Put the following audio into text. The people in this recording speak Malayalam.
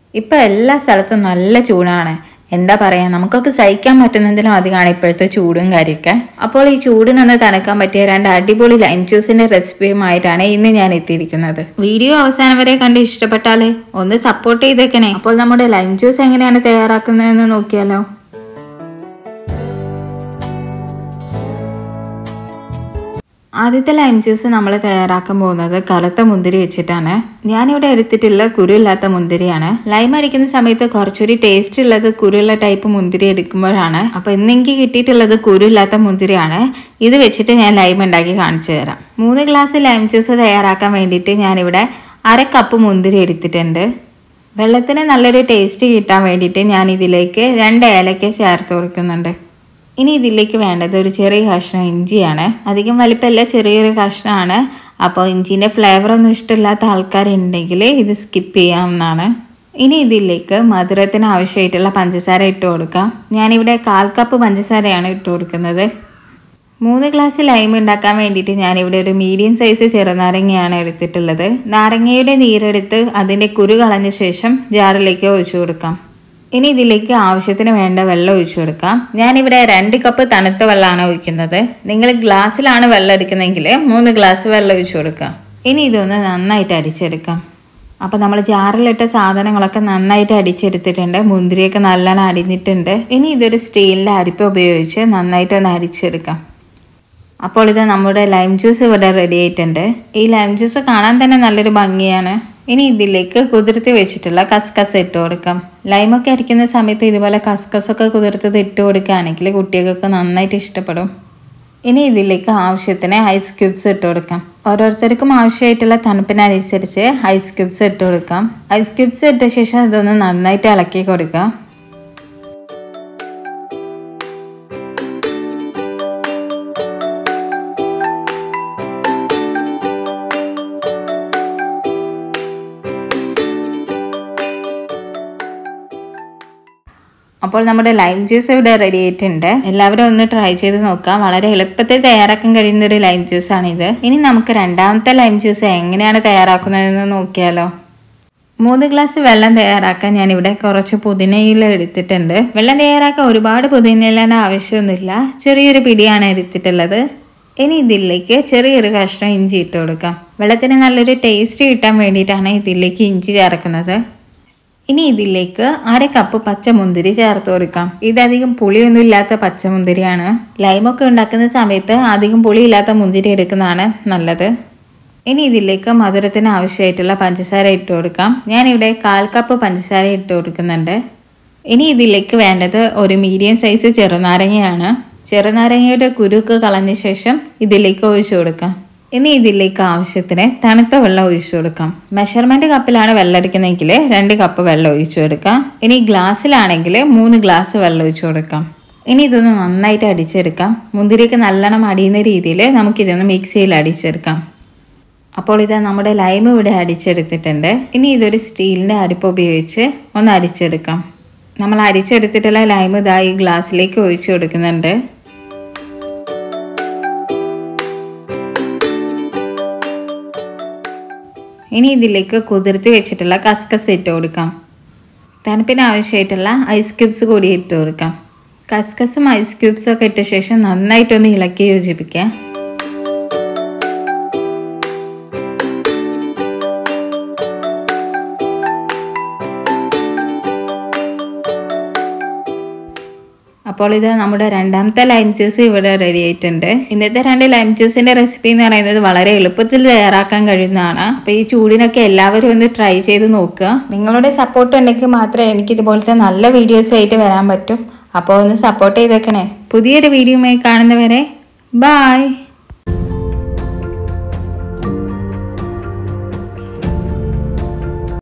ഇപ്പം എല്ലാ സ്ഥലത്തും നല്ല ചൂടാണ് എന്താ പറയാ നമുക്കൊക്കെ സഹിക്കാൻ പറ്റുന്നതിലും അധികമാണ് ഇപ്പോഴത്തെ ചൂടും കാര്യമൊക്കെ അപ്പോൾ ഈ ചൂടിനൊന്ന് തണുക്കാൻ പറ്റിയ രണ്ട് അടിപൊളി ലൈം ജ്യൂസിന്റെ റെസിപ്പിയുമായിട്ടാണ് ഇന്ന് ഞാൻ എത്തിയിരിക്കുന്നത് വീഡിയോ അവസാനം വരെ കണ്ട് ഇഷ്ടപ്പെട്ടാൽ ഒന്ന് സപ്പോർട്ട് ചെയ്തേക്കണേ അപ്പോൾ നമ്മുടെ ലൈം ജ്യൂസ് എങ്ങനെയാണ് തയ്യാറാക്കുന്നതെന്ന് നോക്കിയാലോ ആദ്യത്തെ ലൈം ജ്യൂസ് നമ്മൾ തയ്യാറാക്കാൻ പോകുന്നത് കറുത്ത മുന്തിരി വെച്ചിട്ടാണ് ഞാനിവിടെ എടുത്തിട്ടുള്ള കുരുയില്ലാത്ത മുന്തിരിയാണ് ലൈം അടിക്കുന്ന സമയത്ത് കുറച്ചുകൂടി ടേസ്റ്റ് ഉള്ളത് കുരുള്ള ടൈപ്പ് മുന്തിരി എടുക്കുമ്പോഴാണ് അപ്പൊ ഇന്നെനിക്ക് കിട്ടിയിട്ടുള്ളത് കുരുയില്ലാത്ത മുന്തിരിയാണ് ഇത് വെച്ചിട്ട് ഞാൻ ലൈം ഉണ്ടാക്കി കാണിച്ചു തരാം മൂന്ന് ഗ്ലാസ് ലൈം ജ്യൂസ് തയ്യാറാക്കാൻ വേണ്ടിയിട്ട് ഞാനിവിടെ അര കപ്പ് മുന്തിരി എടുത്തിട്ടുണ്ട് വെള്ളത്തിന് നല്ലൊരു ടേസ്റ്റ് കിട്ടാൻ വേണ്ടിയിട്ട് ഞാൻ ഇതിലേക്ക് രണ്ട് ഏലക്ക ചേർത്ത് കൊടുക്കുന്നുണ്ട് ഇനി ഇതിലേക്ക് വേണ്ടത് ഒരു ചെറിയ കഷ്ണം ഇഞ്ചിയാണ് അധികം വലിപ്പമല്ല ചെറിയൊരു കഷ്ണമാണ് അപ്പോൾ ഇഞ്ചിൻ്റെ ഫ്ലേവർ ഒന്നും ഇഷ്ടമില്ലാത്ത ആൾക്കാരുണ്ടെങ്കിൽ ഇത് സ്കിപ്പ് ചെയ്യാവുന്നതാണ് ഇനി ഇതിലേക്ക് മധുരത്തിന് ആവശ്യമായിട്ടുള്ള പഞ്ചസാര ഇട്ട് കൊടുക്കാം ഞാനിവിടെ കാൽ കപ്പ് പഞ്ചസാരയാണ് ഇട്ട് കൊടുക്കുന്നത് മൂന്ന് ഗ്ലാസ് ലൈം ഉണ്ടാക്കാൻ വേണ്ടിയിട്ട് ഞാനിവിടെ ഒരു മീഡിയം സൈസ് ചെറുനാരങ്ങയാണ് എടുത്തിട്ടുള്ളത് നാരങ്ങയുടെ നീരെടുത്ത് അതിൻ്റെ കുരു കളഞ്ഞ ശേഷം ജാറിലേക്ക് ഒഴിച്ചു കൊടുക്കാം ഇനി ഇതിലേക്ക് ആവശ്യത്തിന് വേണ്ട വെള്ളം ഒഴിച്ചു കൊടുക്കാം ഞാനിവിടെ രണ്ട് കപ്പ് തണുത്ത വെള്ളമാണ് ഒഴിക്കുന്നത് നിങ്ങൾ ഗ്ലാസ്സിലാണ് വെള്ളം എടുക്കുന്നതെങ്കിൽ മൂന്ന് ഗ്ലാസ് വെള്ളം ഒഴിച്ചു കൊടുക്കാം ഇനി ഇതൊന്ന് നന്നായിട്ട് അടിച്ചെടുക്കാം അപ്പോൾ നമ്മൾ ജാറിലിട്ട സാധനങ്ങളൊക്കെ നന്നായിട്ട് അടിച്ചെടുത്തിട്ടുണ്ട് മുന്തിരിയൊക്കെ നല്ലോണം അടിഞ്ഞിട്ടുണ്ട് ഇനി ഇതൊരു സ്റ്റീലിൻ്റെ അരിപ്പ ഉപയോഗിച്ച് നന്നായിട്ട് ഒന്ന് അരിച്ചെടുക്കാം അപ്പോൾ ഇത് നമ്മുടെ ലൈം ജ്യൂസ് ഇവിടെ റെഡി ആയിട്ടുണ്ട് ഈ ലൈം ജ്യൂസ് കാണാൻ തന്നെ നല്ലൊരു ഭംഗിയാണ് ഇനി ഇതിലേക്ക് കുതിർത്തി വെച്ചിട്ടുള്ള കസ്കസ് ഇട്ട് കൊടുക്കാം ലൈമൊക്കെ അരിക്കുന്ന സമയത്ത് ഇതുപോലെ കസ്കസൊക്കെ കുതിർത്തത് ഇട്ട് കൊടുക്കുകയാണെങ്കിൽ കുട്ടികൾക്ക് നന്നായിട്ട് ഇഷ്ടപ്പെടും ഇനി ഇതിലേക്ക് ആവശ്യത്തിന് ഐസ് ക്യൂബ്സ് ഇട്ട് കൊടുക്കാം ഓരോരുത്തർക്കും ആവശ്യമായിട്ടുള്ള തണുപ്പിനനുസരിച്ച് ഐസ് ക്യൂബ്സ് ഇട്ട് കൊടുക്കാം ഐസ് ക്യൂബ്സ് ഇട്ട ശേഷം ഇതൊന്ന് നന്നായിട്ട് ഇളക്കി കൊടുക്കാം അപ്പോൾ നമ്മുടെ ലൈം ജ്യൂസ് ഇവിടെ റെഡി ആയിട്ടുണ്ട് എല്ലാവരും ഒന്ന് ട്രൈ ചെയ്ത് നോക്കാം വളരെ എളുപ്പത്തിൽ തയ്യാറാക്കാൻ കഴിയുന്ന ഒരു ലൈം ജ്യൂസ് ആണിത് ഇനി നമുക്ക് രണ്ടാമത്തെ ലൈം ജ്യൂസ് എങ്ങനെയാണ് തയ്യാറാക്കുന്നതെന്ന് നോക്കിയാലോ മൂന്ന് ഗ്ലാസ് വെള്ളം തയ്യാറാക്കാൻ ഞാനിവിടെ കുറച്ച് പുതിനയില എടുത്തിട്ടുണ്ട് വെള്ളം തയ്യാറാക്കാൻ ഒരുപാട് പുതിനയിലേൻ്റെ ആവശ്യമൊന്നുമില്ല ചെറിയൊരു പിടിയാണ് എടുത്തിട്ടുള്ളത് ഇനി ഇതിലേക്ക് ചെറിയൊരു കഷ്ണം ഇഞ്ചി ഇട്ട് കൊടുക്കാം വെള്ളത്തിന് നല്ലൊരു ടേസ്റ്റ് കിട്ടാൻ വേണ്ടിയിട്ടാണ് ഇതിലേക്ക് ഇഞ്ചി ചേർക്കുന്നത് ഇനി ഇതിലേക്ക് അര കപ്പ് പച്ചമുന്തിരി ചേർത്ത് കൊടുക്കാം ഇതധികം പുളിയൊന്നും ഇല്ലാത്ത പച്ചമുന്തിരിയാണ് ലൈമൊക്കെ ഉണ്ടാക്കുന്ന സമയത്ത് അധികം പുളി ഇല്ലാത്ത മുന്തിരി എടുക്കുന്നതാണ് നല്ലത് ഇനി ഇതിലേക്ക് മധുരത്തിന് ആവശ്യമായിട്ടുള്ള പഞ്ചസാര ഇട്ട് കൊടുക്കാം ഞാനിവിടെ കാൽ കപ്പ് പഞ്ചസാര ഇട്ട് കൊടുക്കുന്നുണ്ട് ഇനി ഇതിലേക്ക് വേണ്ടത് ഒരു മീഡിയം സൈസ് ചെറുനാരങ്ങയാണ് ചെറുനാരങ്ങയുടെ കുരുക്ക് കളഞ്ഞ ശേഷം ഇതിലേക്ക് ഒഴിച്ചു കൊടുക്കാം ഇനി ഇതിലേക്ക് ആവശ്യത്തിന് തണുത്ത വെള്ളം ഒഴിച്ചു കൊടുക്കാം മെഷർമെന്റ് കപ്പിലാണ് വെള്ളം എടുക്കുന്നതെങ്കിൽ രണ്ട് കപ്പ് വെള്ളം ഒഴിച്ചു കൊടുക്കാം ഇനി ഗ്ലാസ്സിലാണെങ്കിൽ മൂന്ന് ഗ്ലാസ് വെള്ളം ഒഴിച്ചു കൊടുക്കാം ഇനി ഇതൊന്ന് നന്നായിട്ട് അടിച്ചെടുക്കാം മുന്തിരിക്ക് നല്ലോണം അടിയുന്ന രീതിയിൽ നമുക്കിതൊന്ന് മിക്സിയിൽ അടിച്ചെടുക്കാം അപ്പോൾ ഇത് നമ്മുടെ ലൈം ഇവിടെ അടിച്ചെടുത്തിട്ടുണ്ട് ഇനി ഇതൊരു സ്റ്റീലിൻ്റെ അരിപ്പ് ഉപയോഗിച്ച് ഒന്ന് അരിച്ചെടുക്കാം നമ്മൾ അരിച്ചെടുത്തിട്ടുള്ള ലൈം ഇതാ ഈ ഗ്ലാസ്സിലേക്ക് ഒഴിച്ചു കൊടുക്കുന്നുണ്ട് ഇനി ഇതിലേക്ക് കുതിർത്തി വെച്ചിട്ടുള്ള കസ്കസ് ഇട്ട് കൊടുക്കാം തണുപ്പിന് ആവശ്യമായിട്ടുള്ള ഐസ് ക്യൂബ്സ് കൂടി ഇട്ട് കൊടുക്കാം കസ്കസും ഐസ് ക്യൂബ്സും ഒക്കെ ഇട്ട ശേഷം നന്നായിട്ടൊന്ന് ഇളക്കി യോജിപ്പിക്കാം അപ്പോൾ ഇത് നമ്മുടെ രണ്ടാമത്തെ ലൈം ജ്യൂസ് ഇവിടെ റെഡി ആയിട്ടുണ്ട് ഇന്നത്തെ രണ്ട് ലൈം ജ്യൂസിന്റെ റെസിപ്പി എന്ന് പറയുന്നത് വളരെ എളുപ്പത്തിൽ തയ്യാറാക്കാൻ കഴിയുന്നതാണ് അപ്പോൾ ഈ ചൂടിനൊക്കെ എല്ലാവരും ഒന്ന് ട്രൈ ചെയ്ത് നോക്കുക നിങ്ങളുടെ സപ്പോർട്ട് ഉണ്ടെങ്കിൽ മാത്രമേ എനിക്ക് ഇതുപോലത്തെ നല്ല വീഡിയോസ് ആയിട്ട് വരാൻ പറ്റും അപ്പോൾ ഒന്ന് സപ്പോർട്ട് ചെയ്തേക്കണേ പുതിയൊരു വീഡിയോയുമായി കാണുന്നവരെ ബായ്